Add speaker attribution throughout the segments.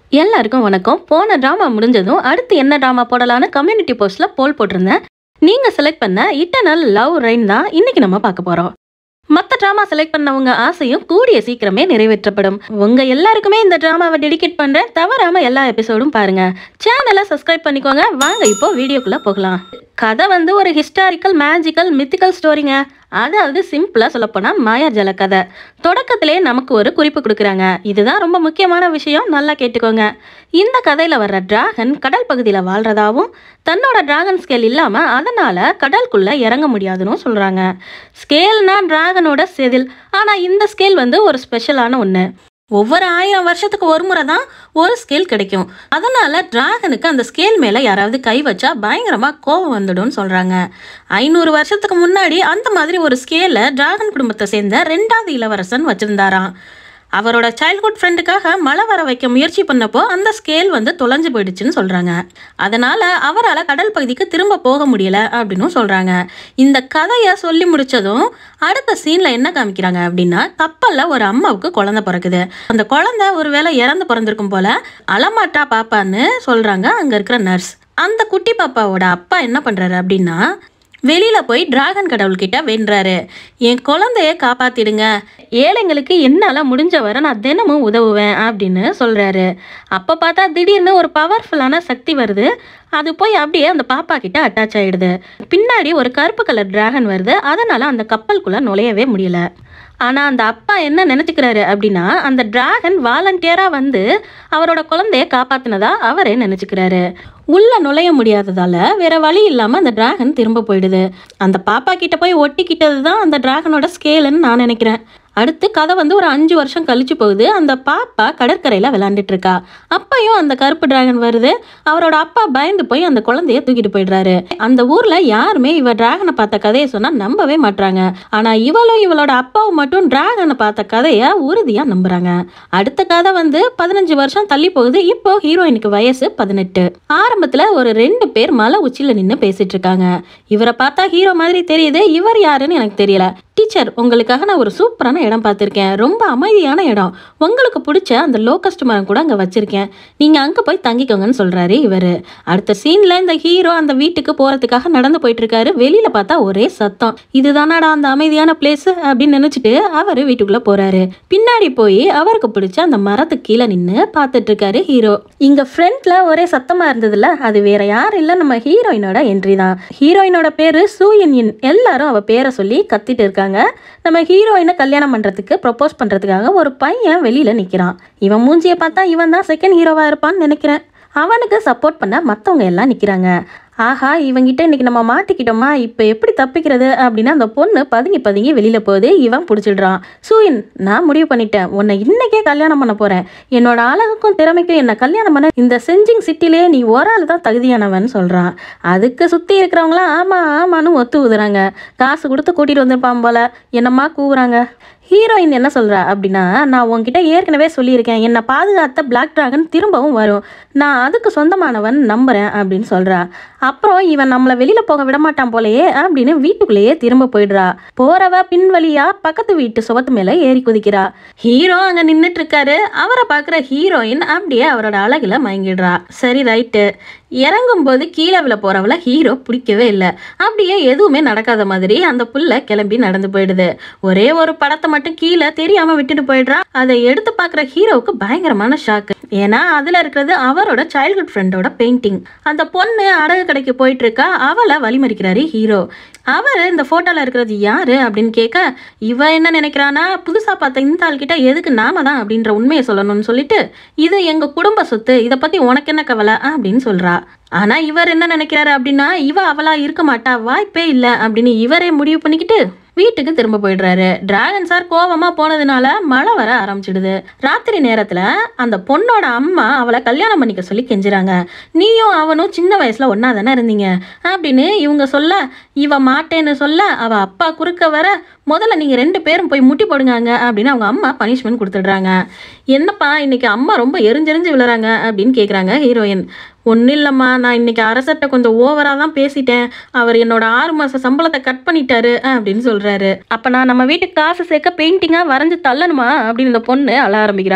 Speaker 1: எல்லாருக்கும் வணக்கம் போன ட்ராமா முடிஞ்சதும் அடுத்து என்ன ட்ராமா போடலான்னு கம்யூனிட்டி போஸ்ட்ல போல் போட்டிருந்தேன் நீங்க செலக்ட் பண்ண இட்டர்னல் லவ் ரெயின் தான் இன்னைக்கு நம்ம பார்க்க போறோம் மற்ற ட்ராமா செலக்ட் பண்ணவங்க ஆசையும் கூடிய சீக்கிரமே நிறைவேற்றப்படும் உங்க எல்லாருக்குமே இந்த ட்ராமாவை டெடிகேட் பண்றேன் தவறாம எல்லா எபிசோடும் பாருங்க சேனலை சப்ஸ்கிரைப் பண்ணிக்கோங்க வாங்க இப்போ வீடியோக்குள்ள போகலாம் கதை வந்து ஒரு ஹிஸ்டாரிக்கல் மேஜிக்கல் மித்திக்கல் ஸ்டோரிங்க அதாவது சிம்பிளா சொல்லப்போனா மாயாஜல கதை தொடக்கத்திலே நமக்கு ஒரு குறிப்பு கொடுக்குறாங்க இதுதான் ரொம்ப முக்கியமான விஷயம் நல்லா கேட்டுக்கோங்க இந்த கதையில வர்ற டிராகன் கடல் பகுதியில வாழ்றதாவும் தன்னோட டிராகன் ஸ்கேல் இல்லாம அதனால கடலுக்குள்ள இறங்க முடியாதுன்னு சொல்றாங்க ஸ்கேல்னா டிராகனோட செதில் ஆனா இந்த ஸ்கேல் வந்து ஒரு ஸ்பெஷலான ஒன்று ஒவ்வொரு ஆயிரம் வருஷத்துக்கு ஒரு முறை தான் ஒரு ஸ்கேல் கிடைக்கும் அதனால டிராகனுக்கு அந்த ஸ்கேல் மேலே யாராவது கை வச்சா பயங்கரமாக கோபம் வந்துடும்னு சொல்கிறாங்க ஐநூறு வருஷத்துக்கு முன்னாடி அந்த மாதிரி ஒரு ஸ்கேலை டிராகன் குடும்பத்தை சேர்ந்த ரெண்டாவது இளவரசன் வச்சுருந்தாராம் அவரோட சைல்ட்ஹுட் ஃப்ரெண்டுக்காக மழை வர வைக்க முயற்சி பண்ணப்போ அந்த ஸ்கேல் வந்து தொலைஞ்சு போயிடுச்சுன்னு சொல்கிறாங்க அதனால் அவரால் கடல் பகுதிக்கு திரும்ப போக முடியல அப்படின்னு சொல்கிறாங்க இந்த கதையை சொல்லி முடிச்சதும் அடுத்த சீனில் என்ன காமிக்கிறாங்க அப்படின்னா கப்பலில் ஒரு அம்மாவுக்கு குழந்தை பிறக்குது அந்த குழந்தை ஒருவேளை இறந்து பிறந்திருக்கும் போல அலமாட்டா பாப்பான்னு சொல்கிறாங்க அங்கே இருக்கிற நர்ஸ் அந்த குட்டி பாப்பாவோட அப்பா என்ன பண்ணுறாரு அப்படின்னா வெளியில போய் டிராகன் கடவுள்கிட்ட வேண்டுறாரு என் குழந்தைய காப்பாத்திடுங்க ஏழைங்களுக்கு என்னால முடிஞ்ச வரை நான் தினமும் உதவுவேன் அப்படின்னு சொல்றாரு அப்ப பார்த்தா திடீர்னு ஒரு பவர்ஃபுல்லான சக்தி வருது அது போய் அப்படியே அந்த பாப்பா கிட்ட அட்டாச் ஆயிடுது பின்னாடி ஒரு கருப்பு கலர் டிராகன் வருது அதனால அந்த கப்பலுக்குள்ள நுழையவே முடியல ஆனா அந்த அப்பா என்ன நினைச்சுக்கிறாரு அப்படின்னா அந்த டிராகன் வாலண்டியரா வந்து அவரோட குழந்தைய காப்பாத்தினதா அவரே நினைச்சுக்கிறாரு உள்ள நுழைய முடியாததால வேற வழி இல்லாம அந்த டிராகன் திரும்ப போயிடுது அந்த பாப்பா கிட்ட போய் ஒட்டிக்கிட்டது தான் அந்த டிராகனோட ஸ்கேலுன்னு நான் நினைக்கிறேன் அடுத்து கதை வந்து ஒரு அஞ்சு வருஷம் கழிச்சு போகுது அந்த பாப்பா கடற்கரையில் விளாண்டுட்டு இருக்கா அப்பையும் அந்த கருப்பு டிராகன் வருது அவரோட அப்பா பயந்து போய் அந்த குழந்தைய தூக்கிட்டு போயிடுறாரு அந்த ஊர்ல யாருமே இவ டிராகனை பார்த்த கதையை சொன்னா நம்பவே மாட்றாங்க ஆனா இவளும் இவளோட அப்பாவும் மட்டும் டிராகனை பார்த்த கதையை உறுதியா நம்புறாங்க அடுத்த கதை வந்து பதினஞ்சு வருஷம் தள்ளி போகுது இப்போ ஹீரோயினுக்கு வயசு பதினெட்டு ஆரம்பத்துல ஒரு ரெண்டு பேர் மலை உச்சியில நின்று பேசிட்டு இருக்காங்க இவரை பார்த்தா ஹீரோ மாதிரி தெரியுது இவர் யாருன்னு எனக்கு தெரியல டீச்சர் உங்களுக்காக நான் ஒரு சூப்பரான இடம் பார்த்துருக்கேன் ரொம்ப அமைதியான இடம் உங்களுக்கு பிடிச்ச அந்த லோக்கஸ்ட் மரம் கூட அங்கே வச்சிருக்கேன் நீங்கள் அங்கே போய் தங்கிக்கோங்கன்னு சொல்கிறாரு இவர் அடுத்த சீனில் இந்த ஹீரோ அந்த வீட்டுக்கு போகிறதுக்காக நடந்து போயிட்டு இருக்காரு வெளியில் பார்த்தா ஒரே சத்தம் இதுதானாடா அந்த அமைதியான பிளேஸ் அப்படின்னு நினச்சிட்டு அவர் வீட்டுக்குள்ளே போகிறாரு பின்னாடி போய் அவருக்கு பிடிச்ச அந்த மரத்துக்கு கீழே நின்று பார்த்துட்டு இருக்காரு ஹீரோ இங்கே ஃப்ரண்ட்ல ஒரே சத்தமாக இருந்ததுல அது வேற யாரும் இல்லை நம்ம ஹீரோயினோட என்ட்ரி தான் ஹீரோயினோட பேரு சூயன்யின் எல்லாரும் அவ பேரை சொல்லி கத்திட்டு இருக்காங்க நம்ம ஹீரோயினை கல்யாணம் பண்றதுக்கு ப்ரப்போஸ் பண்றதுக்காக ஒரு பையன் வெளியில நிக்கிறான் இவன் மூஞ்சியை பார்த்தா இவன் தான் செகண்ட் ஹீரோவா இருப்பான்னு நினைக்கிறேன் அவனுக்கு சப்போர்ட் பண்ண மற்றவங்க எல்லாம் நிற்கிறாங்க ஆஹா இவங்கிட்ட இன்னைக்கு நம்ம மாட்டிக்கிட்டோமா இப்போ எப்படி தப்பிக்கிறது அப்படின்னு அந்த பொண்ணு பதுங்கி பதுங்கி வெளியில் போகுது இவன் பிடிச்சிடுறான் சூயின் நான் முடிவு பண்ணிட்டேன் உன்னை இன்னைக்கே கல்யாணம் பண்ண போகிறேன் என்னோட அழகுக்கும் திறமைக்கும் என்னை கல்யாணம் பண்ண இந்த செஞ்சிங் சிட்டிலேயே நீ ஒரு ஆள் தான் தகுதியானவன் சொல்கிறான் அதுக்கு சுற்றி இருக்கிறவங்களாம் ஆமாம் ஆமான்னு ஒத்து ஊதுறாங்க காசு கொடுத்து கூட்டிகிட்டு வந்திருப்பான் போல என்னம்மா கூவுறாங்க ஹீரோயின் என்ன சொல்கிறா அப்படின்னா நான் உன்கிட்ட ஏற்கனவே சொல்லியிருக்கேன் என்னை பாதுகாத்த பிளாக் டிராகன் திரும்பவும் வரும் நான் அதுக்கு சொந்தமானவன் நம்புகிறேன் அப்படின்னு சொல்கிறா அப்புறம் இவன் நம்மளை வெளியில் போக விட மாட்டான் போலயே அப்படின்னு வீட்டுக்குள்ளேயே திரும்ப போயிடுறா போறவ பின்வழியா பக்கத்து வீட்டு சுவத்து மேலே ஏறி குதிக்கிறா ஹீரோ அங்கே நின்றுட்டு இருக்காரு அவரை பார்க்குற ஹீரோயின் அப்படியே அவரோட அழகில் மயங்கிடுறா சரி ரைட்டு இறங்கும்போது கீழே விழ போறவள ஹீரோ பிடிக்கவே இல்லை அப்படியே எதுவுமே நடக்காத மாதிரி அந்த புள்ள கிளம்பி நடந்து போயிடுது ஒரே ஒரு படத்தை மட்டும் கீழே தெரியாம விட்டுட்டு போயிடுறா அதை எடுத்து பார்க்குற ஹீரோவுக்கு பயங்கரமான ஷாக்கு ஏன்னா அதுல இருக்கிறது அவரோட சைல்ட்ஹுட் ஃப்ரெண்டோட பெயிண்டிங் அந்த பொண்ணு அடகு கடைக்கு போயிட்டு இருக்கா அவளை வழிமறிக்கிறாரு ஹீரோ அவர் இந்த ஃபோட்டோவில் இருக்கிறது யாரு அப்படின்னு கேட்க இவ என்ன நினைக்கிறானா புதுசாக பார்த்த இந்த ஆள்கிட்ட எதுக்கு நாம தான் அப்படின்ற உண்மையை சொல்லணும்னு சொல்லிட்டு இது எங்கள் குடும்ப சொத்து இதை பற்றி உனக்கு என்ன கவலை அப்படின்னு சொல்கிறா ஆனால் இவர் என்ன நினைக்கிறாரு அப்படின்னா இவ அவளா இருக்க மாட்டா வாய்ப்பே இல்லை அப்படின்னு இவரே முடிவு பண்ணிக்கிட்டு வீட்டுக்கு திரும்ப போயிடுறாரு டிராகன் சார் கோவமா போனதுனால மழை வர ஆரம்பிச்சிடுது ராத்திரி நேரத்துல அந்த பொண்ணோட அம்மா அவளை கல்யாணம் பண்ணிக்க சொல்லி கெஞ்சுறாங்க நீயும் அவனும் சின்ன வயசுல ஒன்னா தானே இருந்தீங்க அப்படின்னு இவங்க சொல்ல இவ மாட்டேன்னு சொல்ல அவ அப்பா குறுக்க வர முதல்ல நீங்க ரெண்டு பேரும் போய் முட்டி போடுங்க அப்படின்னு அவங்க அம்மா பனிஷ்மெண்ட் கொடுத்துடுறாங்க என்னப்பா இன்னைக்கு அம்மா ரொம்ப எரிஞ்செரிஞ்சு விழுறாங்க அப்படின்னு கேக்குறாங்க ஹீரோயின் ஒன்றும் இல்லைம்மா நான் இன்னைக்கு அரசர்கிட்ட கொஞ்சம் ஓவராக தான் பேசிட்டேன் அவர் என்னோட ஆறு மாத சம்பளத்தை கட் பண்ணிட்டாரு அப்படின்னு சொல்கிறாரு அப்போ நான் நம்ம வீட்டுக்கு காசு சேர்க்க பெயிண்டிங்காக வரைஞ்சு தள்ளணுமா அப்படின்னு இந்த பொண்ணு அழ ஆரம்பிக்கிறா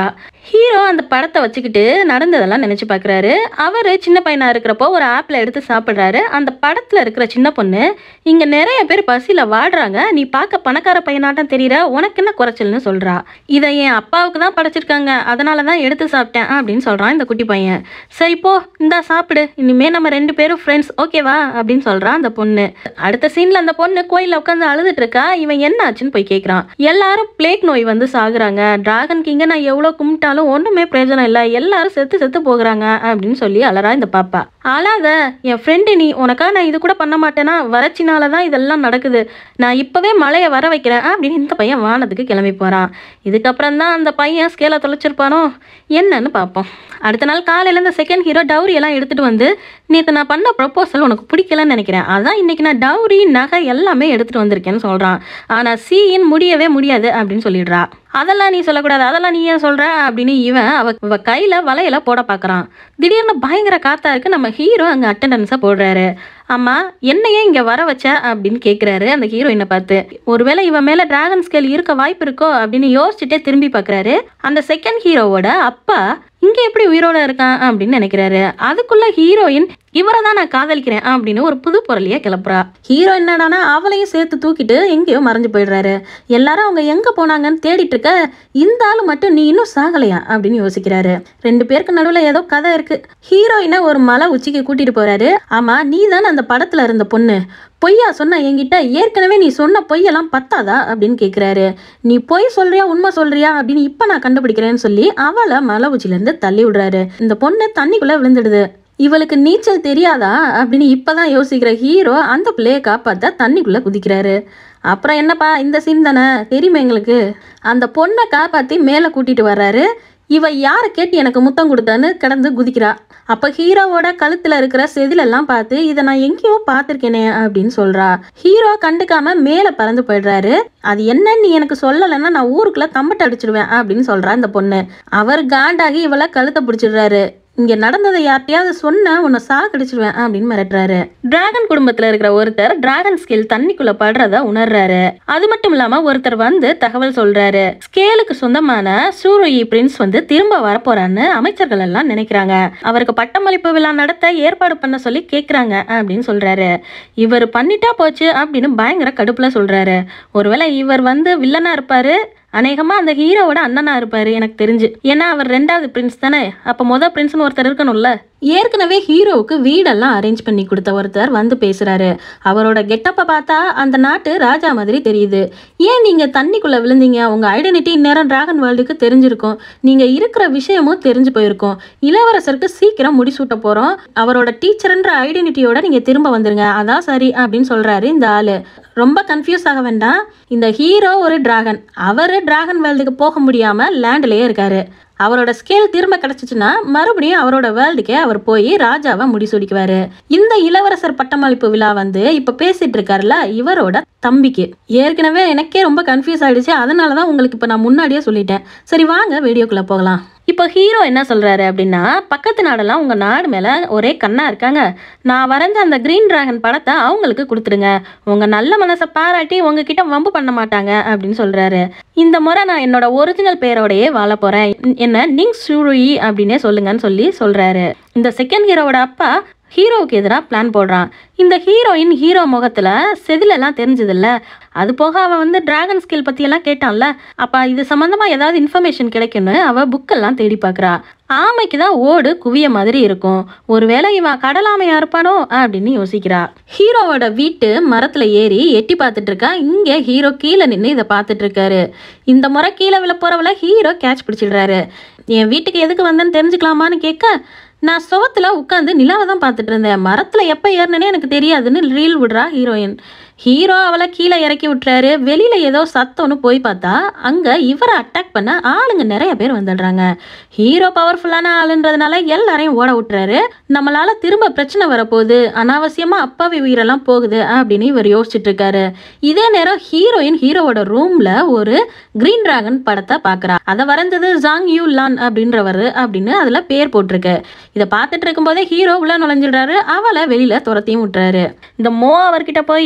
Speaker 1: ஹீரோ அந்த படத்தை வச்சுக்கிட்டு நடந்ததெல்லாம் நினைச்சு பார்க்குறாரு அவர் சின்ன பையனா இருக்கிறப்போ ஒரு ஆப்பிள் எடுத்து சாப்பிட்றாரு அந்த படத்தில் இருக்கிற சின்ன பொண்ணு இங்கே நிறைய பேர் பசியில் வாடுறாங்க நீ பார்க்க பணக்கார பையனாட்டம் தெரியற உனக்கு என்ன குறைச்சல்னு சொல்கிறா இதை என் அப்பாவுக்கு தான் படைச்சிருக்காங்க அதனால தான் எடுத்து சாப்பிட்டேன் அப்படின்னு சொல்கிறான் இந்த குட்டி பையன் சரி போ இந்தா சாப்பிடு இனிமே நம்ம ரெண்டு பேரும் ஃப்ரெண்ட்ஸ் ஓகேவா அப்படின்னு சொல்கிறான் அந்த பொண்ணு அடுத்த சீனில் அந்த பொண்ணு கோயிலில் உட்காந்து அழுதுட்டு இருக்கா இவன் என்ன ஆச்சுன்னு போய் கேட்குறான் எல்லாரும் பிளேக் நோய் வந்து சாகுறாங்க டிராகன் கிங்கை நான் எவ்வளோ கும்பிட்டாலும் ஒன்றுமே பிரயோஜனம் இல்லை எல்லாரும் செத்து செத்து போகிறாங்க அப்படின்னு சொல்லி அலறா இந்த பாப்பா அழாத என் ஃப்ரெண்டு நீ உனக்காக நான் இது கூட பண்ண மாட்டேனா வறட்சினால தான் இதெல்லாம் நடக்குது நான் இப்போவே மழையை வர வைக்கிறேன் அப்படின்னு இந்த பையன் வானத்துக்கு கிளம்பி போகிறான் இதுக்கப்புறம் தான் அந்த பையன் ஸ்கேலை தொலைச்சிருப்பானோ என்னன்னு பார்ப்போம் அடுத்த நாள் காலையில் இந்த செகண்ட் ஹீரோ டவுரி எல்லாம் எடுத்துகிட்டு வந்து நேற்று நான் பண்ண ப்ரொப்போசல் உனக்கு பிடிக்கலன்னு நினைக்கிறேன் அதான் இன்னைக்கு நான் டவுரி நகை எல்லாமே எடுத்துகிட்டு வந்திருக்கேன்னு சொல்கிறான் ஆனால் சீயின் முடியவே முடியாது அப்படின்னு சொல்லிடுறா அதெல்லாம் நீ சொல்லக்கூடாது அதெல்லாம் நீ ஏன் சொல்கிற அப்படின்னு இவன் அவ இவ கையில் வலையில போட பார்க்குறான் திடீர்னு பயங்கர காத்தா இருக்கு நம்ம ஹீரோ அங்கே அட்டண்டன்ஸை போடுறாரு அம்மா என்னையே இங்கே வர வச்ச அப்படின்னு கேட்குறாரு அந்த ஹீரோயினை பார்த்து ஒருவேளை இவன் மேலே டிராகன் ஸ்கேல் இருக்க வாய்ப்பு இருக்கோ அப்படின்னு யோசிச்சுட்டே திரும்பி பார்க்குறாரு அந்த செகண்ட் ஹீரோவோட அப்பா இங்கே எப்படி உயிரோட இருக்கான் அப்படின்னு நினைக்கிறாரு அதுக்குள்ள ஹீரோயின் இவரை தான் நான் காதலிக்கிறேன் அப்படின்னு ஒரு புது பொருளையே கிளப்புறா ஹீரோ என்னடானா அவளையும் சேர்த்து தூக்கிட்டு எங்கேயோ மறைஞ்சு போயிடுறாரு எல்லாரும் அவங்க எங்கே போனாங்கன்னு தேடிட்டு இருக்க இந்த ஆளு மட்டும் நீ இன்னும் சாகலையா அப்படின்னு யோசிக்கிறாரு ரெண்டு பேருக்கு நடுவில் ஏதோ கதை இருக்கு ஹீரோயினை ஒரு மலை உச்சிக்கு கூட்டிட்டு போறாரு ஆமா நீ தானே அந்த படத்துல இருந்த பொண்ணு பொய்யா சொன்ன என்கிட்ட ஏற்கனவே நீ சொன்ன பொய்யெல்லாம் பத்தாதா அப்படின்னு கேட்குறாரு நீ பொய் சொல்றியா உண்மை சொல்றியா அப்படின்னு இப்போ நான் கண்டுபிடிக்கிறேன்னு சொல்லி அவளை மலை உச்சிலேருந்து தள்ளி விடுறாரு இந்த பொண்ணு தண்ணிக்குள்ளே விழுந்துடுது இவளுக்கு நீச்சல் தெரியாதா அப்படின்னு இப்பதான் யோசிக்கிற ஹீரோ அந்த பிள்ளையை காப்பாத்த தண்ணிக்குள்ள குதிக்கிறாரு அப்புறம் என்னப்பா இந்த சீன் தானே தெரியுமா எங்களுக்கு அந்த பொண்ணை காப்பாத்தி மேலே கூட்டிட்டு வர்றாரு இவ யாரை கேட்டு எனக்கு முத்தம் கொடுத்தான்னு கிடந்து குதிக்கிறா அப்ப ஹீரோவோட கழுத்துல இருக்கிற செதிலெல்லாம் பார்த்து இதை நான் எங்கேயோ பார்த்துருக்கேனே அப்படின்னு சொல்றா ஹீரோ கண்டுக்காம மேலே பறந்து போயிடுறாரு அது என்னன்னு நீ எனக்கு சொல்லலைன்னா நான் ஊருக்குள்ள தம்பட்டை அடிச்சிடுவேன் அப்படின்னு சொல்றா இந்த பொண்ணு அவர் காண்டாகி இவளை கழுத்தை பிடிச்சிடுறாரு இங்க நடந்ததை யார்ட்டையாவது சொன்ன உன்னை சாகடிச்சிடுவேன் அப்படின்னு மிரட்டுறாரு டிராகன் குடும்பத்துல இருக்கிற ஒருத்தர் டிராகன் ஸ்கேல் தண்ணிக்குள்ள படுறத உணர்றாரு அது மட்டும் இல்லாம ஒருத்தர் வந்து தகவல் சொல்றாரு ஸ்கேலுக்கு சொந்தமான சூருயி பிரின்ஸ் வந்து திரும்ப வரப்போறான்னு அமைச்சர்கள் எல்லாம் நினைக்கிறாங்க அவருக்கு பட்டமளிப்பு விழா நடத்த ஏற்பாடு பண்ண சொல்லி கேக்குறாங்க அப்படின்னு சொல்றாரு இவர் பண்ணிட்டா போச்சு அப்படின்னு பயங்கர கடுப்புல சொல்றாரு ஒருவேளை இவர் வந்து வில்லனா இருப்பாரு அநேகமா அந்த ஹீரோவோட அண்ணனா இருப்பாரு எனக்கு தெரிஞ்சு ஏன்னா அவர் ரெண்டாவது பிரின்ஸ் தானே அப்ப முத பிரின்ஸ்னு ஒருத்தர் இருக்கணும்ல ஏற்கனவே ஹீரோவுக்கு வீடெல்லாம் அரேஞ்ச் பண்ணி கொடுத்த ஒருத்தர் வந்து பேசுறாரு அவரோட கெட்டப்பை பார்த்தா அந்த நாட்டு ராஜா மாதிரி தெரியுது ஏன் நீங்க தண்ணிக்குள்ள விழுந்தீங்க உங்க ஐடென்டிட்டி இந்நேரம் டிராகன் வேர்ல்டுக்கு தெரிஞ்சிருக்கும் நீங்க இருக்கிற விஷயமும் தெரிஞ்சு போயிருக்கும் இளவரசருக்கு சீக்கிரம் முடிசூட்ட போறோம் அவரோட டீச்சர்ன்ற ஐடென்டிட்டியோட நீங்க திரும்ப வந்துருங்க அதான் சரி அப்படின்னு சொல்றாரு இந்த ஆளு ரொம்ப கன்ஃபியூஸ் ஆக வேண்டாம் இந்த ஹீரோ ஒரு டிராகன் அவர் டிராகன் வேர்ல்டுக்கு போக முடியாம லேண்ட்லயே இருக்காரு அவரோட ஸ்கேல் திரும்ப கிடைச்சிச்சுன்னா மறுபடியும் அவரோட வேர்ல்டுக்கே அவர் போய் ராஜாவை முடிசூடிக்குவாரு இந்த இளவரசர் பட்டமளிப்பு விழா வந்து இப்ப பேசிட்டு இருக்காருல்ல இவரோட தம்பிக்கு ஏற்கனவே எனக்கே ரொம்ப கன்ஃபியூஸ் ஆயிடுச்சு அதனால தான் உங்களுக்கு இப்போ நான் முன்னாடியே சொல்லிட்டேன் சரி வாங்க வீடியோக்குள்ள போகலாம் இப்போ ஹீரோ என்ன சொல்றாரு அப்படின்னா பக்கத்து நாடெல்லாம் உங்க நாடு மேல ஒரே கண்ணா இருக்காங்க நான் வரைஞ்ச அந்த கிரீன் டிராகன் படத்தை அவங்களுக்கு கொடுத்துருங்க உங்க நல்ல மனசை பாராட்டி உங்ககிட்ட வம்பு பண்ண மாட்டாங்க அப்படின்னு சொல்றாரு இந்த முறை நான் என்னோட ஒரிஜினல் பேரோடையே வாழ போறேன் என்ன நிங் சூருயி அப்படின்னே சொல்லுங்கன்னு சொல்லி சொல்றாரு இந்த செகண்ட் ஹீரோவோட அப்பா ஹீரோவுக்கு எதிராக பிளான் போடுறான் இந்த ஹீரோயின் ஹீரோ முகத்தில் செதிலெல்லாம் தெரிஞ்சதில்ல அது போக அவன் வந்து டிராகன் ஸ்கில் பற்றியெல்லாம் கேட்டான்ல அப்போ இது சம்மந்தமாக ஏதாவது இன்ஃபர்மேஷன் கிடைக்கும்னு அவள் புக்கெல்லாம் தேடி பார்க்குறா ஆமைக்கு தான் ஓடு குவிய மாதிரி இருக்கும் ஒருவேளை இவன் கடலாமையா இருப்பானோ அப்படின்னு யோசிக்கிறா ஹீரோவோட வீட்டு மரத்துல ஏறி எட்டி பார்த்துட்டு இருக்கா இங்க ஹீரோ கீழே நின்று இதை பார்த்துட்டு இருக்காரு இந்த முறை கீழே விழ போறவள ஹீரோ கேட்ச் பிடிச்சிடுறாரு என் வீட்டுக்கு எதுக்கு வந்தேன்னு தெரிஞ்சுக்கலாமான்னு கேட்க நான் சுவத்துல உட்காந்து நிலாவை தான் பார்த்துட்டு இருந்தேன் மரத்துல எப்போ ஏறினேனே எனக்கு தெரியாதுன்னு ரீல் விடுறா ஹீரோயின் ஹீரோ அவளை கீழே இறக்கி விட்டுறாரு வெளியில ஏதோ சத்தம்னு போய் பார்த்தா அங்க இவரை அட்டாக் பண்ண ஆளுங்க நிறைய பேர் வந்துடுறாங்க ஹீரோ பவர்ஃபுல்லான ஆளுன்றதுனால எல்லாரையும் ஓட விட்டுறாரு நம்மளால திரும்ப பிரச்சனை வரப்போகுது அனாவசியமா அப்பாவி உயிரெல்லாம் போகுது அப்படின்னு இவர் யோசிச்சுட்டு இருக்காரு இதே நேரம் ஹீரோயின் ஹீரோவோட ரூம்ல ஒரு கிரீன் டிராகன் படத்தை பார்க்கறா அதை வரைஞ்சது ஜாங் யூ லான் அப்படின்றவர் அப்படின்னு அதுல பேர் போட்டிருக்கு இதை பார்த்துட்டு இருக்கும்போதே ஹீரோ உள்ள நுழைஞ்சிடுறாரு அவளை வெளியில துரத்தியும் விட்டுறாரு இந்த மோ அவர்கிட்ட போய் என்ன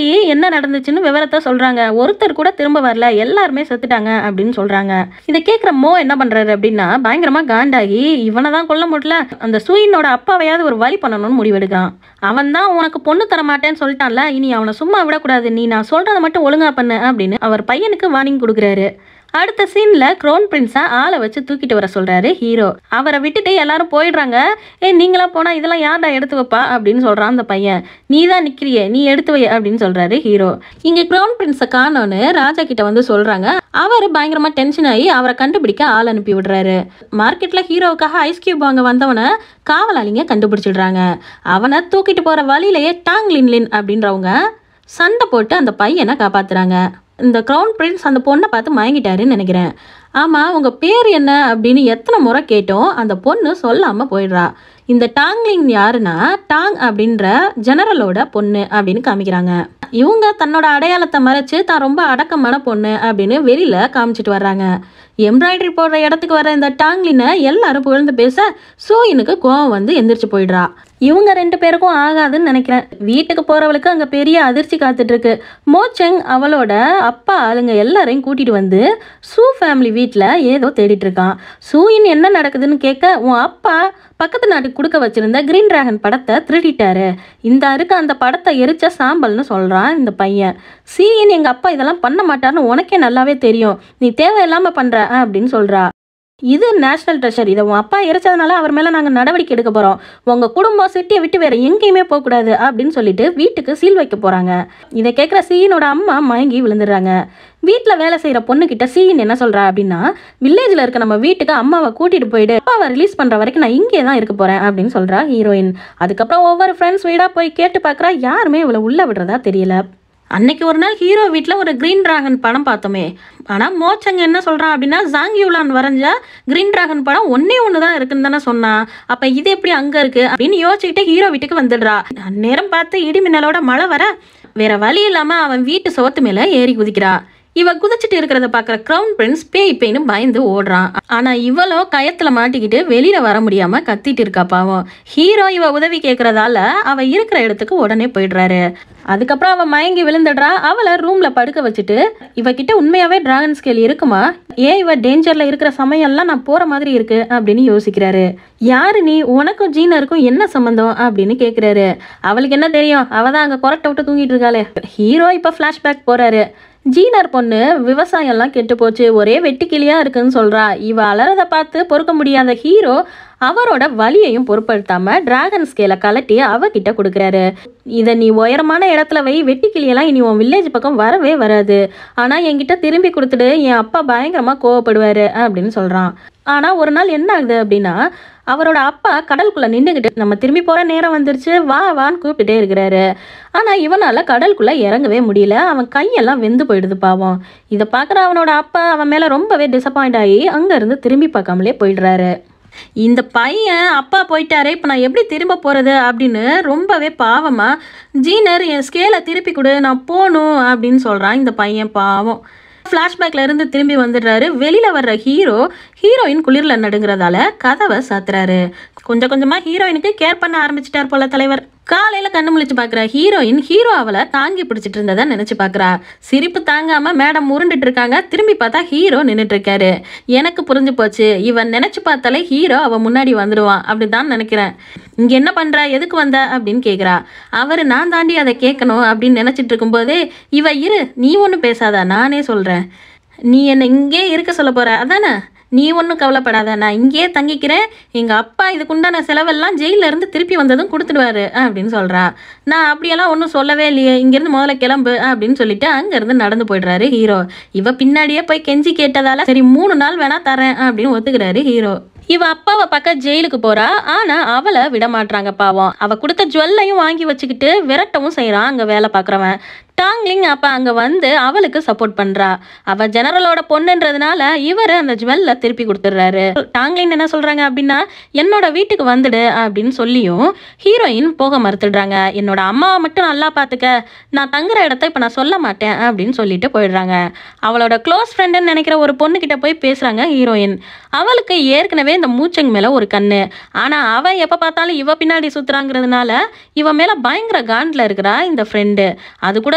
Speaker 1: என்ன நடந்துச்சுன்னு விவரத்தை சொல்றாங்க ஒருத்தர் கூட திரும்ப வரல எல்லாருமே செத்துட்டாங்க அப்படின்னு சொல்றாங்க இதை கேட்குற மோ என்ன பண்றாரு அப்படின்னா பயங்கரமா காண்டாகி இவனை தான் கொல்ல முடியல அந்த சூயினோட அப்பாவையாவது ஒரு வழி பண்ணணும்னு முடிவெடுக்கிறான் அவன் தான் உனக்கு பொண்ணு தர மாட்டேன்னு சொல்லிட்டான்ல இனி அவனை சும்மா விடக்கூடாது நீ நான் சொல்றதை மட்டும் ஒழுங்கா பண்ணு அப்படின்னு அவர் பையனுக்கு வார்னிங் கொடுக்குறாரு அடுத்த சீன்ல க்ரோன் பிரின்ஸை ஆளை வச்சு தூக்கிட்டு வர சொல்றாரு ஹீரோ அவரை விட்டுட்டு எல்லாரும் போயிடுறாங்க ஏ நீங்களா போனா இதெல்லாம் யார்டா எடுத்து வைப்பா அப்படின்னு சொல்றான் அந்த பையன் நீ தான் நிக்கிறியே நீ எடுத்து வை அப்படின்னு சொல்றாரு ஹீரோ இங்க க்ரௌன் பிரின்ஸை காணோன்னு ராஜா கிட்ட வந்து சொல்றாங்க அவர் பயங்கரமா டென்ஷன் ஆகி அவரை கண்டுபிடிக்க ஆள் அனுப்பி விடுறாரு மார்க்கெட்ல ஹீரோவுக்காக ஐஸ் கியூப் வாங்க வந்தவனை காவலாளிங்க கண்டுபிடிச்சிடுறாங்க அவனை தூக்கிட்டு போற வழியிலேயே டாங் லின் லின் அப்படின்றவங்க சண்டை போட்டு அந்த பையனை காப்பாத்துறாங்க இந்த க்ரௌன் பிரின்ஸ் அந்த பொண்ணை பார்த்து மயங்கிட்டாருன்னு நினைக்கிறேன் ஆமாம் உங்கள் பேர் என்ன அப்படின்னு எத்தனை முறை கேட்டோம் அந்த பொண்ணு சொல்லாமல் போயிடுறா இந்த டாங்லிங் யாருன்னா டாங் அப்படின்ற ஜெனரலோட பொண்ணு அப்படின்னு காமிக்கிறாங்க இவங்க தன்னோட அடையாளத்தை மறைச்சு தான் ரொம்ப அடக்கமான பொண்ணு அப்படின்னு வெளியில காமிச்சிட்டு வர்றாங்க எம்ப்ராய்டரி போடுற இடத்துக்கு வர இந்த டாங்லினை எல்லாரும் புகழ்ந்து பேச சூயினுக்கு கோவம் வந்து எந்திரிச்சு போயிடுறா இவங்க ரெண்டு பேருக்கும் ஆகாதுன்னு நினைக்கிறேன் வீட்டுக்கு போறவளுக்கு அங்க பெரிய அதிர்ச்சி காத்துட்டு இருக்கு மோச்செங் அவளோட அப்பா ஆளுங்க எல்லாரையும் கூட்டிட்டு வந்து சூ ஃபேமிலி வீட்டில் ஏதோ தேடிட்டு இருக்கான் சூயின் என்ன நடக்குதுன்னு கேட்க உன் அப்பா பக்கத்து நாட்டுக்கு கொடுக்க வச்சிருந்த கிரீன் டிராகன் படத்தை திருடிட்டாரு இந்த அருக்கு அந்த படத்தை எரிச்ச சாம்பல்னு சொல்றான் இந்த பையன் சீயின் எங்க அப்பா இதெல்லாம் பண்ண மாட்டாருன்னு உனக்கே நல்லாவே தெரியும் நீ தேவையில்லாம பண்ற அப்படின்னு சொல்றா இது நேஷனல் ட்ரெஷர் இதை உன் அப்பா எரிச்சதுனால அவர் மேலே நாங்கள் நடவடிக்கை எடுக்க போகிறோம் உங்கள் குடும்பம் சிட்டியை விட்டு வேற எங்கேயுமே போகக்கூடாது அப்படின்னு சொல்லிட்டு வீட்டுக்கு சீல் வைக்க போகிறாங்க இதை கேட்குற சீனோட அம்மா மயங்கி விழுந்துடுறாங்க வீட்டில் வேலை செய்கிற பொண்ணுக்கிட்ட சீன் என்ன சொல்கிறா அப்படின்னா வில்லேஜில் இருக்க நம்ம வீட்டுக்கு அம்மாவை கூட்டிகிட்டு போயிட்டு அப்பாவை ரிலீஸ் பண்ணுற வரைக்கும் நான் இங்கே தான் இருக்க போகிறேன் அப்படின்னு சொல்கிறா ஹீரோயின் அதுக்கப்புறம் ஒவ்வொரு ஃப்ரெண்ட்ஸ் வீடாக போய் கேட்டு பார்க்குறா யாருமே இவளை உள்ளே விடுறதா தெரியல அன்னைக்கு ஒரு நாள் ஹீரோ வீட்டில் ஒரு கிரீன் டிராகன் படம் பார்த்தோமே ஆனால் மோச்சங்க என்ன சொல்கிறான் அப்படின்னா ஜாங்கியுலான் வரைஞ்ச கிரீன் டிராகன் படம் ஒன்னே ஒன்று தான் இருக்குன்னு தானே சொன்னான் அப்போ இது எப்படி அங்கே இருக்குது அப்படின்னு யோசிச்சுக்கிட்டு ஹீரோ வீட்டுக்கு வந்துடுறா நேரம் பார்த்து இடி மின்னலோட மழை வர வேற வழி இல்லாமல் அவன் வீட்டு சுவத்து மேலே ஏறி குதிக்கிறா இவ குதிச்சிட்டு இருக்கிறத பார்க்குற க்ரௌன் பிரின்ஸ் பேய் பேய்னு பயந்து ஓடுறான் ஆனா இவளோ கயத்துல மாட்டிக்கிட்டு வெளியில வர முடியாம கத்திட்டு இருக்கா பாவம் ஹீரோ இவ உதவி கேட்கறதால அவ இருக்கிற இடத்துக்கு உடனே போயிடுறாரு அதுக்கப்புறம் அவ மயங்கி விழுந்துடுறா அவளை ரூம்ல படுக்க வச்சுட்டு இவகிட்ட உண்மையாவே டிராகன் ஸ்கேல் இருக்குமா ஏன் இவ டேஞ்சர்ல இருக்கிற சமயம்லாம் நான் போற மாதிரி இருக்கு அப்படின்னு யோசிக்கிறாரு யாரு நீ உனக்கும் ஜீனருக்கும் என்ன சம்பந்தம் அப்படின்னு கேக்குறாரு அவளுக்கு என்ன தெரியும் அவ தான் அங்க கொரட்டை விட்டு தூங்கிட்டு இருக்காளே ஹீரோ இப்ப ஃபிளாஷ்பேக் போறாரு ஜீனர் பொண்ணு விவசாயம்லாம் கெட்டு போச்சு ஒரே வெட்டுக்கிளியா இருக்குன்னு சொல்றா இவ அலறத பார்த்து பொறுக்க முடியாத ஹீரோ அவரோட வலியையும் பொருட்படுத்தாம டிராகன் ஸ்கேலை கலட்டி அவகிட்ட கொடுக்குறாரு இதை நீ உயரமான இடத்துல வை வெட்டிக்கிளியெல்லாம் இனி உன் வில்லேஜ் பக்கம் வரவே வராது ஆனா என்கிட்ட திரும்பி கொடுத்துட்டு என் அப்பா பயங்கரமா கோவப்படுவாரு அப்படின்னு சொல்றான் ஆனா ஒரு நாள் என்ன ஆகுது அப்படின்னா அவரோட அப்பா கடலுக்குள்ள நின்றுக்கிட்டு நம்ம திரும்பி போற நேரம் வந்துருச்சு வா வான்னு கூப்பிட்டுட்டே இருக்கிறாரு ஆனா இவனால கடலுக்குள்ள இறங்கவே முடியல அவன் கையெல்லாம் வெந்து போயிடுது பாவம் இதை பார்க்குற அவனோட அப்பா அவன் மேல ரொம்பவே டிசப்பாயிண்ட் ஆகி அங்க இருந்து திரும்பி பார்க்காமலே போயிடுறாரு இந்த பையன் அப்பா போயிட்டாரே இப்போ நான் எப்படி திரும்ப போகிறது அப்படின்னு ரொம்பவே பாவமாக ஜீனர் என் ஸ்கேலை திருப்பி கொடு நான் போகணும் அப்படின்னு சொல்கிறான் இந்த பையன் பாவம் ஃப்ளாஷ்பேக்கில் இருந்து திரும்பி வந்துடுறாரு வெளியில் வர்ற ஹீரோ ஹீரோயின் குளிரில் நடுங்கிறதால கதவை சாத்துறாரு கொஞ்சம் கொஞ்சமாக ஹீரோயினுக்கு கேர் பண்ண ஆரம்பிச்சிட்டார் போல தலைவர் காலையில் கண்ணு முழிச்சு பார்க்குற ஹீரோயின் ஹீரோ அவளை தாங்கி பிடிச்சிட்டு இருந்ததை நினச்சி பார்க்குறா சிரிப்பு தாங்காமல் மேடம் உருண்டுட்டு இருக்காங்க திரும்பி பார்த்தா ஹீரோ நின்றுட்டு இருக்காரு எனக்கு புரிஞ்சு போச்சு இவன் நினச்சி பார்த்தாலே ஹீரோ அவன் முன்னாடி வந்துடுவான் அப்படி தான் நினைக்கிறேன் இங்கே என்ன பண்ணுற எதுக்கு வந்த அப்படின்னு கேட்குறா அவர் நான் தாண்டி அதை கேட்கணும் அப்படின்னு நினச்சிட்டு இருக்கும்போதே இவ இரு நீ ஒன்றும் பேசாத நானே சொல்கிறேன் நீ என்னை இங்கே இருக்க சொல்ல போற அதானே நீ ஒன்றும் கவலைப்படாத நான் இங்கேயே தங்கிக்கிறேன் எங்கள் அப்பா இதுக்குண்டான செலவெல்லாம் ஜெயிலில் இருந்து திருப்பி வந்ததும் கொடுத்துடுவாரு அப்படின்னு சொல்கிறா நான் அப்படியெல்லாம் ஒன்றும் சொல்லவே இல்லையே இங்கேருந்து முதல்ல கிளம்பு அப்படின்னு சொல்லிட்டு அங்கேருந்து நடந்து போயிடுறாரு ஹீரோ இவ பின்னாடியே போய் கெஞ்சி கேட்டதால சரி மூணு நாள் வேணா தரேன் அப்படின்னு ஒத்துக்கிறாரு ஹீரோ இவ அப்பாவை பார்க்க ஜெயிலுக்கு போறா ஆனா அவளை விட மாட்றாங்க பாவம் அவ கொடுத்த ஜுவல்லையும் வாங்கி வச்சுக்கிட்டு விரட்டவும் செய்றான் அங்க வேலை பார்க்குறவன் டாங்லிங் அப்ப அங்க வந்து அவளுக்கு சப்போர்ட் பண்றா அவ ஜெனரலோட பொண்ணுன்றதுனால இவர் அந்த ஜுவல்ல திருப்பி கொடுத்துட்றாரு டாங்லின் என்ன சொல்றாங்க அப்படின்னா என்னோட வீட்டுக்கு வந்துடு அப்படின்னு சொல்லியும் ஹீரோயின் போக மறுத்துடுறாங்க என்னோட அம்மாவை மட்டும் நல்லா பார்த்துக்க நான் தங்குற இடத்த இப்போ நான் சொல்ல மாட்டேன் அப்படின்னு சொல்லிட்டு போயிடுறாங்க அவளோட க்ளோஸ் ஃப்ரெண்டுன்னு நினைக்கிற ஒரு பொண்ணுக்கிட்ட போய் பேசுறாங்க ஹீரோயின் அவளுக்கு ஏற்கனவே இந்த மூச்சங் மேல ஒரு கண்ணு ஆனா அவ எப்ப பார்த்தாலும் இவ பின்னாடி சுத்துறாங்கிறதுனால இவ மேல பயங்கர காண்டில் இருக்கிறா இந்த ஃப்ரெண்டு அது கூட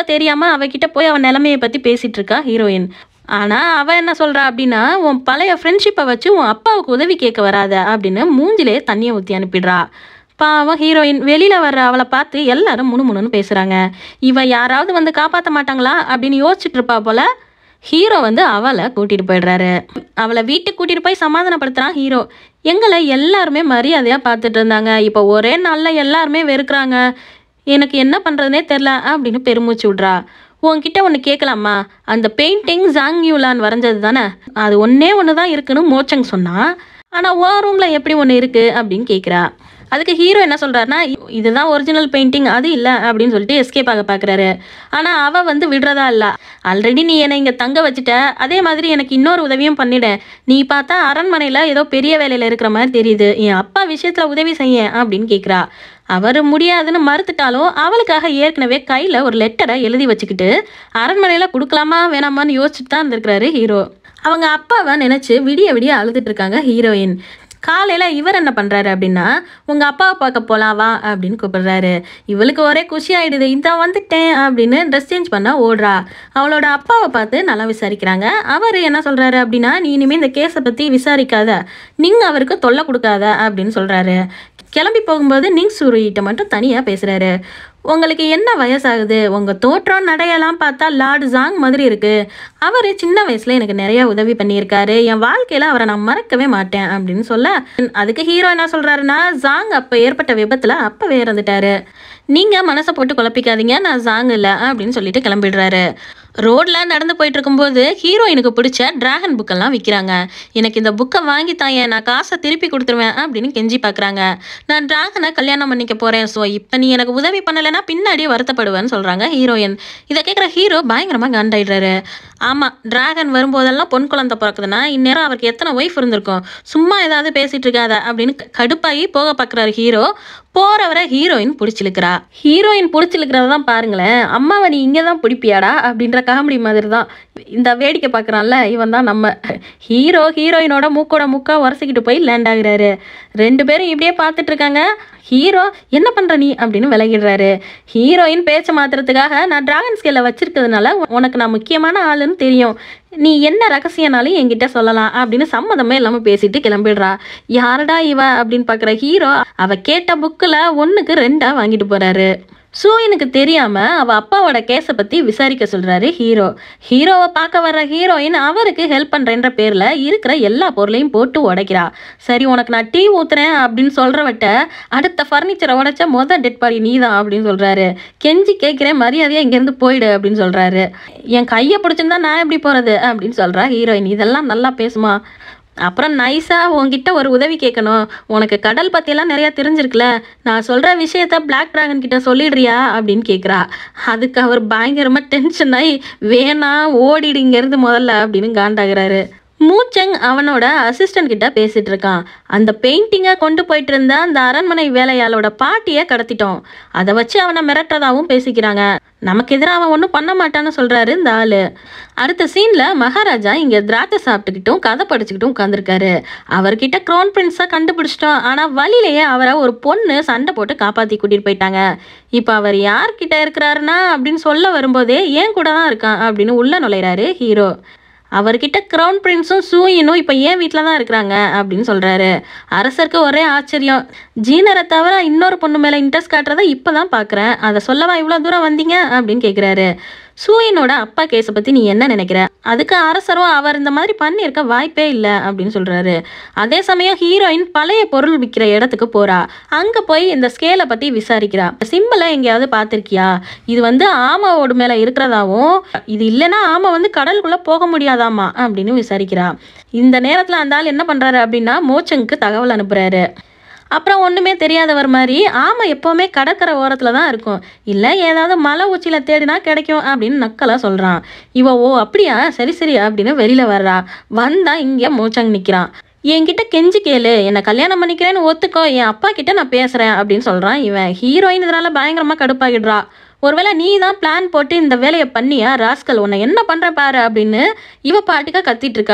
Speaker 1: தெரியாம அவகிட்ட போய் அவன் நிலைமையை பத்தி பேசிட்டு இருக்கா ஹீரோயின் ஆனா அவ என்ன சொல்றா அப்படின்னா உன் பழைய ஃப்ரெண்ட்ஷிப்பை வச்சு உன் அப்பாவுக்கு உதவி கேட்க வராத அப்படின்னு மூஞ்சிலே தண்ணியை ஊற்றி அனுப்பிடுறா பாவம் ஹீரோயின் வெளியில வர்ற அவளை பார்த்து எல்லாரும் முணுமுணுன்னு பேசுறாங்க இவ யாராவது வந்து காப்பாற்ற மாட்டாங்களா அப்படின்னு யோசிச்சுட்டு இருப்பா போல ஹீரோ வந்து அவளை கூட்டிட்டு போயிடுறாரு அவளை வீட்டுக்கு கூட்டிட்டு போய் சமாதானப்படுத்துறான் ஹீரோ எங்களை எல்லாருமே மரியாதையா பார்த்துட்டு இருந்தாங்க இப்போ ஒரே நாள்ல எல்லாருமே வெறுக்கிறாங்க எனக்கு என்ன பண்றதுனே தெரில அப்படின்னு பெருமூச்சு விட்றா உன்கிட்ட ஒன்று கேட்கலாமா அந்த பெயிண்டிங் ஜாங் யூலான் வரைஞ்சது தானே அது ஒன்றே ஒன்று தான் இருக்குன்னு மோச்சங் சொன்னா ஆனால் ஓ ரூமில் எப்படி ஒன்று இருக்குது அப்படின்னு கேட்குறா அதுக்கு ஹீரோ என்ன சொல்கிறாருன்னா இதுதான் ஒரிஜினல் பெயிண்டிங் அது இல்லை அப்படின்னு சொல்லிட்டு எஸ்கேப் ஆக பார்க்குறாரு ஆனால் அவள் வந்து விடுறதா இல்லை ஆல்ரெடி நீ என்னை இங்கே தங்க வச்சுட்ட அதே மாதிரி எனக்கு இன்னொரு உதவியும் பண்ணிட நீ பார்த்தா அரண்மனையில் ஏதோ பெரிய வேலையில் இருக்கிற மாதிரி தெரியுது என் அப்பா விஷயத்தில் உதவி செய்ய அப்படின்னு கேட்குறா அவர் முடியாதுன்னு மறுத்துட்டாலும் அவளுக்காக ஏற்கனவே கையில் ஒரு லெட்டரை எழுதி வச்சுக்கிட்டு அரண்மனையில் கொடுக்கலாமா வேணாமான்னு யோசிச்சுட்டு தான் இருந்திருக்கிறாரு ஹீரோ அவங்க அப்பாவை நினச்சி விடிய விடிய அழுதுட்டு இருக்காங்க ஹீரோயின் காலையில் இவர் என்ன பண்ணுறாரு அப்படின்னா உங்கள் அப்பாவை பார்க்க போலாம் வா அப்படின்னு கூப்பிடுறாரு இவளுக்கு ஒரே குஷி ஆயிடுது இந்த வந்துட்டேன் அப்படின்னு ட்ரெஸ் சேஞ்ச் பண்ண ஓடுறா அவளோட அப்பாவை பார்த்து நல்லா விசாரிக்கிறாங்க அவர் என்ன சொல்கிறாரு அப்படின்னா நீ இனிமேல் இந்த கேஸை பற்றி விசாரிக்காத நீங்கள் அவருக்கு தொல்லை கொடுக்காத அப்படின்னு சொல்கிறாரு கிளம்பி போகும்போது நிங் சூரியிட்ட மட்டும் தனியாக பேசுகிறாரு உங்களுக்கு என்ன வயசாகுது உங்கள் தோற்றம் நடையெல்லாம் பார்த்தா லார்டு ஜாங் மாதிரி இருக்கு அவர் சின்ன வயசில் எனக்கு நிறைய உதவி பண்ணியிருக்காரு என் வாழ்க்கையில் அவரை நான் மறக்கவே மாட்டேன் அப்படின்னு சொல்ல அதுக்கு ஹீரோ என்ன சொல்கிறாருன்னா ஜாங் அப்போ ஏற்பட்ட விபத்தில் அப்போவே இறந்துட்டாரு நீங்கள் மனசை போட்டு குழப்பிக்காதீங்க நான் ஜாங் இல்லை அப்படின்னு சொல்லிட்டு கிளம்பிடுறாரு ரோட்ல நடந்து போயிட்டு இருக்கும்போது ஹீரோயினுக்கு பிடிச்ச டிராகன் புக்கெல்லாம் விற்கிறாங்க எனக்கு இந்த புக்கை வாங்கி தாயேன் நான் காசை திருப்பி கொடுத்துருவேன் அப்படின்னு கெஞ்சி பார்க்குறாங்க நான் டிராகனை கல்யாணம் பண்ணிக்க போகிறேன் ஸோ இப்போ நீ எனக்கு உதவி பண்ணலைன்னா பின்னாடி வருத்தப்படுவேன்னு சொல்கிறாங்க ஹீரோயின் இதை கேட்குற ஹீரோ பயங்கரமாக காண்டாயிடுறாரு ஆமாம் டிராகன் வரும்போதெல்லாம் பொன் குழந்தை பிறக்குதுன்னா இந்நேரம் அவருக்கு எத்தனை ஒய்ஃப் இருந்திருக்கும் சும்மா ஏதாவது பேசிட்டு இருக்காத அப்படின்னு கடுப்பாகி போக பார்க்குறாரு ஹீரோ போறவரை ஹீரோயின் பிடிச்சிருக்கிறா ஹீரோயின் பிடிச்சிருக்கிறத தான் பாருங்களேன் அம்மாவை நீ இங்கே தான் பிடிப்பியாடா அப்படின்ற காமெடி மாதிரி தான் இந்த வேடிக்கை பார்க்குறான்ல இவன் தான் நம்ம ஹீரோ ஹீரோயினோட மூக்கோட மூக்கா உரசிக்கிட்டு போய் லேண்ட் ஆகுறாரு ரெண்டு பேரும் இப்படியே பார்த்துட்டு இருக்காங்க ஹீரோ என்ன பண்ற நீ அப்படின்னு விலகிடுறாரு ஹீரோயின் பேச்ச மாத்துறதுக்காக நான் டிராகன் ஸ்கேல வச்சிருக்கிறதுனால உ- உனக்கு நான் முக்கியமான ஆளுன்னு தெரியும் நீ என்ன ரகசியனாலும் என்கிட்ட சொல்லலாம் அப்படின்னு சம்மதமே இல்லாம பேசிட்டு கிளம்பிடுறா யாரடா இவ அப்படின்னு பார்க்குற ஹீரோ அவ கேட்ட புக்கில் ஒன்றுக்கு ரெண்டா வாங்கிட்டு போறாரு சூயனுக்கு தெரியாம அவ அப்பாவோட கேஸை பத்தி விசாரிக்க சொல்றாரு ஹீரோ ஹீரோவை பார்க்க வர்ற ஹீரோயின் அவருக்கு ஹெல்ப் பண்றேன்ற பேர்ல இருக்கிற எல்லா பொருளையும் போட்டு உடைக்கிறா சரி உனக்கு நான் டீ ஊத்துறேன் அப்படின்னு சொல்றவட்ட அடுத்த ஃபர்னிச்சரை உடைச்ச மொதல் டெட் பாடி நீதான் அப்படின்னு சொல்றாரு கெஞ்சி கேட்கிறேன் மரியாதையா இங்கேருந்து போயிடு அப்படின்னு சொல்றாரு என் கையை பிடிச்சிருந்தா நான் எப்படி போறது அப்படின்னு சொல்றா ஹீரோயின் இதெல்லாம் நல்லா பேசுமா அப்புறம் நைஸாக உன்கிட்ட ஒரு உதவி கேட்கணும் உனக்கு கடல் பற்றியெல்லாம் நிறையா தெரிஞ்சிருக்குல நான் சொல்கிற விஷயத்த பிளாக் டிராகன் கிட்ட சொல்லிடுறியா அப்படின்னு கேட்குறா அதுக்கு அவர் பயங்கரமாக டென்ஷன் ஆகி வேணாம் ஓடிடு இங்கேருந்து முதல்ல அப்படின்னு காண்டாகிறாரு மூச்சங் அவனோட அசிஸ்டன்ட் கிட்ட பேசிட்டு இருக்கான் அந்த பெயிண்டிங்கை கொண்டு போயிட்டு இருந்த அந்த அரண்மனை வேலையாளோட பாட்டியை கடத்திட்டோம் அதை வச்சு அவனை மிரட்டுறதாவும் பேசிக்கிறாங்க நமக்கு எதிராக அவன் ஒன்றும் பண்ண மாட்டான்னு சொல்றாரு இந்த ஆளு அடுத்த சீன்ல மகாராஜா இங்க திராட்சை சாப்பிட்டுக்கிட்டும் கதை படிச்சுக்கிட்டும் உட்காந்துருக்காரு அவர்கிட்ட க்ரௌன் பிரின்ஸை கண்டுபிடிச்சிட்டோம் ஆனா வழியிலேயே அவரை ஒரு பொண்ணு சண்டை போட்டு காப்பாத்தி கூட்டிட்டு போயிட்டாங்க இப்போ அவர் யார்கிட்ட இருக்கிறாருன்னா அப்படின்னு சொல்ல வரும்போதே ஏன் கூட தான் இருக்கான் அப்படின்னு உள்ள நுழையிறாரு ஹீரோ அவர்கிட்ட கிரவுன் பிரின்ஸும் சூயினும் இப்போ ஏன் வீட்டில் தான் இருக்கிறாங்க அப்படின்னு சொல்கிறாரு அரசருக்கு ஒரே ஆச்சரியம் ஜீனரை தவிர இன்னொரு பொண்ணு மேலே இன்ட்ரெஸ்ட் காட்டுறத இப்போ தான் பார்க்குறேன் அதை சொல்லவா இவ்வளோ தூரம் வந்தீங்க அப்படின்னு கேட்குறாரு சூயினோட அப்பா கேஸை பற்றி நீ என்ன நினைக்கிற அதுக்கு அரசரும் அவர் இந்த மாதிரி பண்ணியிருக்க வாய்ப்பே இல்லை அப்படின்னு சொல்கிறாரு அதே சமயம் ஹீரோயின் பழைய பொருள் விற்கிற இடத்துக்கு போகிறா அங்கே போய் இந்த ஸ்கேலை பற்றி விசாரிக்கிறா சிம்பிளை எங்கேயாவது பார்த்துருக்கியா இது வந்து ஆமாவோட மேலே இருக்கிறதாவும் இது இல்லைன்னா ஆமை வந்து கடலுக்குள்ளே போக முடியாதாமா அப்படின்னு விசாரிக்கிறா இந்த நேரத்தில் அந்த ஆள் என்ன பண்ணுறாரு அப்படின்னா மோச்சனுக்கு தகவல் அனுப்புகிறாரு அப்புறம் ஒன்றுமே தெரியாதவர் மாதிரி ஆமை எப்போவுமே கடற்கரை ஓரத்தில் தான் இருக்கும் இல்லை ஏதாவது மலை உச்சியில் தேடினா கிடைக்கும் அப்படின்னு நக்கலாக சொல்கிறான் இவ ஓ அப்படியா சரி சரி அப்படின்னு வெளியில் வர்றா வந்தா இங்கே மோச்சங் நிற்கிறான் என்கிட்ட கெஞ்சி கேளு என்னை கல்யாணம் பண்ணிக்கிறேன்னு ஒத்துக்கோ என் அப்பா கிட்ட நான் பேசுகிறேன் அப்படின்னு சொல்கிறான் இவன் ஹீரோயின் இதனால பயங்கரமாக கடுப்பாகிடுறா ஒருவேளை நீ தான் பிளான் போட்டு இந்த வேலையை பண்ணியா ராஸ்கல் உன்னை என்ன பண்ணுற பாரு அப்படின்னு இவ பாட்டுக்கா கத்திட்டு இருக்கா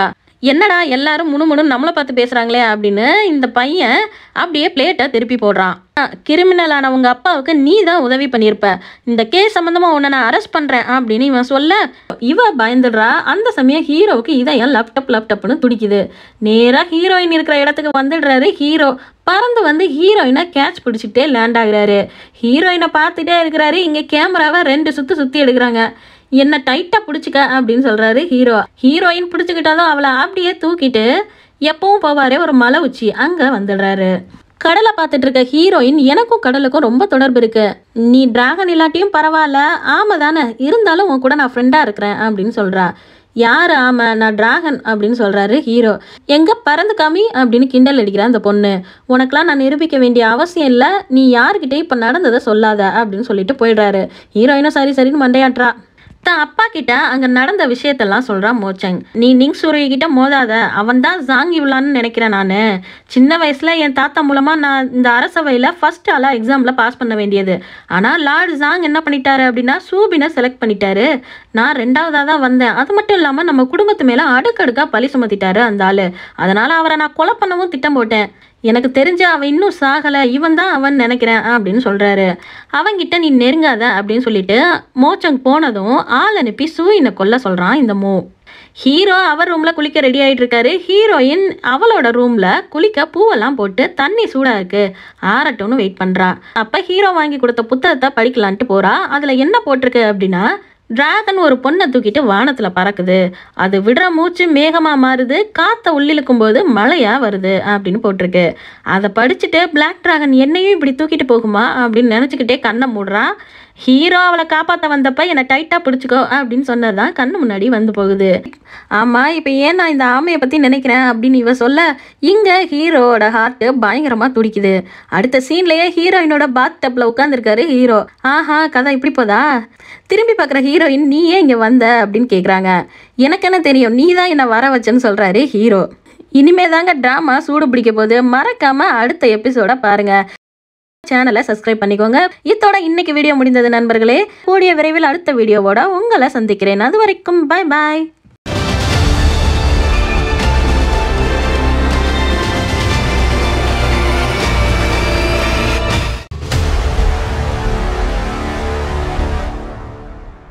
Speaker 1: என்னடா எல்லாரும் முணுமுணு நம்மளை பார்த்து பேசுகிறாங்களே அப்படின்னு இந்த பையன் அப்படியே பிளேட்டை திருப்பி போடுறான் கிரிமினல் ஆனவங்க அப்பாவுக்கு நீ தான் உதவி பண்ணியிருப்ப இந்த கேஸ் சம்மந்தமாக உன்னை நான் அரெஸ்ட் பண்ணுறேன் அப்படின்னு இவன் சொல்ல இவ பயந்துடுறா அந்த சமயம் ஹீரோவுக்கு இதயம் லேப்டாப் லேப்டாப்னு துடிக்குது நேராக ஹீரோயின் இருக்கிற இடத்துக்கு வந்துடுறாரு ஹீரோ பறந்து வந்து ஹீரோயினை கேட்ச் பிடிச்சிட்டே லேண்ட் ஆகுறாரு ஹீரோயினை பார்த்துட்டே இருக்கிறாரு இங்கே கேமராவை ரெண்டு சுற்று சுற்றி எடுக்கிறாங்க என்ன டைட்டாக பிடிச்சிக்க அப்படின்னு சொல்கிறாரு ஹீரோ ஹீரோயின் பிடிச்சிக்கிட்டாலும் அவளை அப்படியே தூக்கிட்டு எப்பவும் போவாரே ஒரு மலை உச்சி அங்கே வந்துடுறாரு கடலை பார்த்துட்டு இருக்க ஹீரோயின் எனக்கும் கடலுக்கும் ரொம்ப தொடர்பு இருக்கு நீ டிராகன் இல்லாட்டியும் பரவாயில்ல ஆமை தானே இருந்தாலும் உன் கூட நான் ஃப்ரெண்டாக இருக்கிறேன் அப்படின்னு சொல்கிறா யார் ஆமை நான் டிராகன் அப்படின்னு சொல்கிறாரு ஹீரோ எங்கே பறந்து காமி அப்படின்னு கிண்டல் அடிக்கிறா அந்த பொண்ணு உனக்கெல்லாம் நான் நிரூபிக்க வேண்டிய அவசியம் இல்லை நீ யாருக்கிட்டே இப்போ நடந்ததை சொல்லாத அப்படின்னு சொல்லிட்டு போயிடுறாரு ஹீரோயினும் சரி சரின்னு மண்டையாட்டுறா தான் அப்பா கிட்ட அங்க நடந்த விஷயத்தெல்லாம் சொல்றான் மோச்சங் நீ நிங் சூரிய கிட்ட மோதாத அவன் தான் ஜாங் இவ்லான்னு நினைக்கிறேன் நான் சின்ன வயசுல என் தாத்தா மூலமா நான் இந்த அரசவையில ஃபர்ஸ்ட் ஆளா எக்ஸாம்ல பாஸ் பண்ண வேண்டியது ஆனா லார்ட் ஜாங் என்ன பண்ணிட்டாரு அப்படின்னா சூபினை செலக்ட் பண்ணிட்டாரு நான் ரெண்டாவதா தான் வந்தேன் அது மட்டும் இல்லாம நம்ம குடும்பத்து மேல அடுக்கடுக்கா பழி சுமத்திட்டாரு அந்த ஆளு அதனால அவரை நான் கொலை பண்ணவும் திட்டம் போட்டேன் எனக்கு தெரிஞ்ச அவன் இன்னும் சாகலை இவன் தான் அவன் நினைக்கிறேன் அப்படின்னு சொல்கிறாரு அவன்கிட்ட நீ நெருங்காத அப்படின்னு சொல்லிட்டு மோச்சங் போனதும் ஆள் அனுப்பி சூயினை கொல்ல சொல்கிறான் இந்த மோ ஹீரோ அவர் ரூமில் குளிக்க ரெடி ஆகிட்டு இருக்காரு ஹீரோயின் அவளோட ரூமில் குளிக்க பூவெல்லாம் போட்டு தண்ணி சூடாக இருக்கு ஆறட்டும்னு வெயிட் பண்ணுறா அப்போ ஹீரோ வாங்கி கொடுத்த புத்தகத்தை படிக்கலான்ட்டு போகிறா அதில் என்ன போட்டிருக்கு அப்படின்னா டிராகன் ஒரு பொண்ணை தூக்கிட்டு வானத்தில் பறக்குது அது விடுற மூச்சு மேகமாக மாறுது காற்றை உள்ளிழுக்கும் போது மழையாக வருது அப்படின்னு போட்டிருக்கு அதை படிச்சுட்டு பிளாக் டிராகன் என்னையும் இப்படி தூக்கிட்டு போகுமா அப்படின்னு நினச்சிக்கிட்டே கண்ணை மூடுறான் ஹீரோ அவளை காப்பாற்ற வந்தப்ப என்னை டைட்டாக பிடிச்சிக்கோ அப்படின்னு சொன்னது தான் கண்ணு முன்னாடி வந்து போகுது ஆமாம் இப்போ ஏன் நான் இந்த ஆமையை பற்றி நினைக்கிறேன் அப்படின்னு இவ சொல்ல இங்கே ஹீரோவோட ஹார்ட்டு பயங்கரமாக துடிக்குது அடுத்த சீன்லேயே ஹீரோயினோட பாத் டப்பில் உட்காந்துருக்காரு ஹீரோ ஆஹா கதை இப்படி போதா திரும்பி பார்க்குற ஹீரோயின் நீ ஏன் இங்கே வந்த அப்படின்னு கேட்குறாங்க எனக்கு என்ன தெரியும் நீ தான் என்னை வர வச்சேன்னு சொல்கிறாரு ஹீரோ இனிமே தாங்க ட்ராமா சூடு பிடிக்க போகுது மறக்காம அடுத்த எபிசோட பாருங்க சேனலை சப்ஸ்கிரைப் பண்ணிக்கோங்க இத்தோட இன்னைக்கு வீடியோ முடிந்தது நண்பர்களே கூடிய விரைவில் அடுத்த வீடியோவோட உங்களை சந்திக்கிறேன் அது வரைக்கும் பாய் பாய்